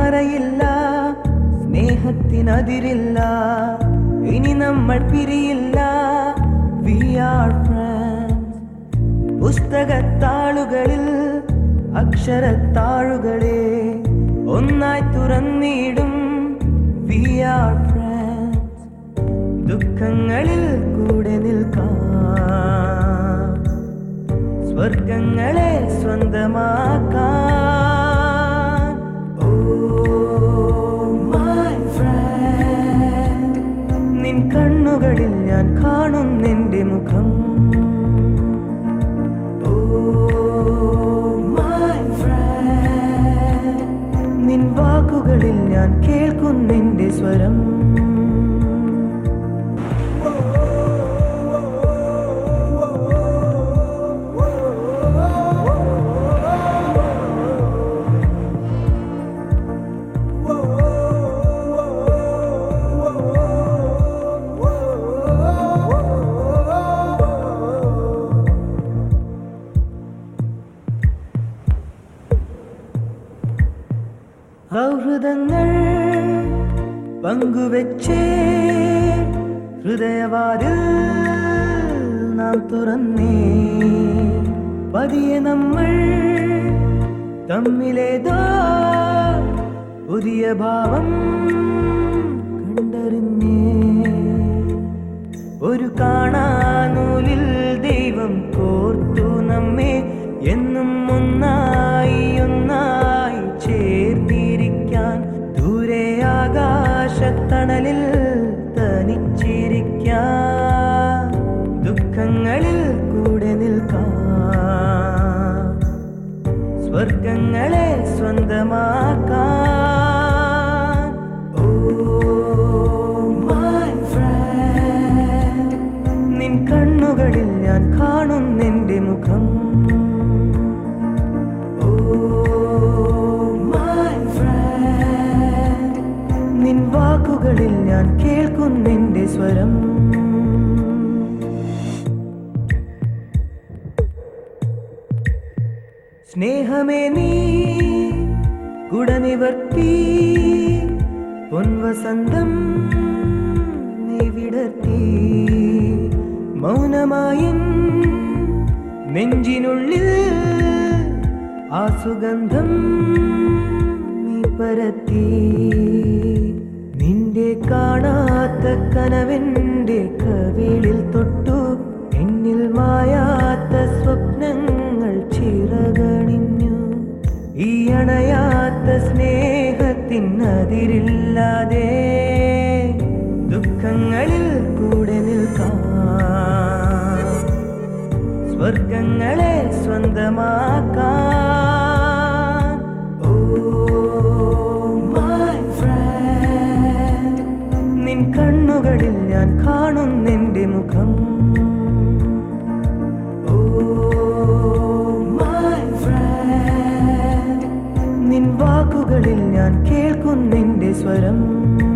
മറയില്ല സ്നേഹത്തിനതിരില്ല ഇനി നമ്മൾ പിരിയില്ല വി ആർ ഫ്രണ്ട്സ് പുസ്തകത്താളുകളിൽ അക്ഷരത്താളുകളെ ഒന്നായി തുറന്നിടും വി ആർ ഫ്രണ്ട്സ് ദുഃഖങ്ങളിൽ കൂടെ നിൽക്കാം സ്വർഗങ്ങളെ സ്വന്തമാക്കാൻ ഓ മൈ ഫ്രണ്ട് നിൻ കണ്ണുകളിൽ ഞാൻ കാണും നിന്റെ മുഖം ഓ മൈ ഫ്രണ്ട് നിൻ വാക്കുകളിൽ ഞാൻ കേൾക്കും നിന്റെ സ്വരം സൗഹൃദങ്ങൾ പങ്കുവെച്ചേ ഹൃദയവാതിൽ നാം തുറന്നേ പതിയെ നമ്മൾ തമ്മിലേതോ പുതിയ ഭാവം കണ്ടറിഞ്ഞേ ഒരു കാണാനൂലിൽ ദൈവം കോർത്തു നമ്മെ എന്നും ഒന്നായി ഒന്നായി ചേർത്തിരിക്കാൻ ദൂരെ ആകാശത്തണലിൽ തനിച്ചിരിക്കാൻ ദുഃഖങ്ങളിൽ കൂടെ നിൽക്കാം സ്വർഗങ്ങളെ സ്വന്തമാക്കാൻ ഓ മൈ ഫ്രണ്ട് നിൻ കണ്ണുകളിൽ ഞാൻ കാണും നിന്റെ മുഖം ഓ മൈ ഫ്രണ്ട് നിൻ വാക്കുകളിൽ ഞാൻ കേൾക്കും നിന്റെ സ്വരം സ്നേഹമേ നീ കുടനിവർത്തി പൊൻവസന്തം നീ വിടർത്തി മൗനമായിൻ നെഞ്ചിനുള്ളിൽ ആ സുഗന്ധം നീ പരത്തി നിന്റെ കാണാത്ത കനവെന്റെ കവിളിൽ തൊട്ടു എന്നിൽ മായാത്ത സ്വപ്നങ്ങൾ ചിറകണിഞ്ഞു ഈ അണയാത്ത സ്നേഹത്തിനതിരില്ലാതെ ദുഃഖങ്ങളിൽ കൂടെ നിൽക്കാം സ്വർഗങ്ങളെ സ്വന്തമാക്കാൻ ഓ മൈ ഫ്രണ്ട് നിൻ കണ്ണുകളിൽ ഞാൻ കാണും നിന്റെ മുഖം ഓ മൈ ഫ്രണ്ട് നിൻ വാക്കുകളിൽ ഞാൻ കേൾക്കും നിന്റെ സ്വരം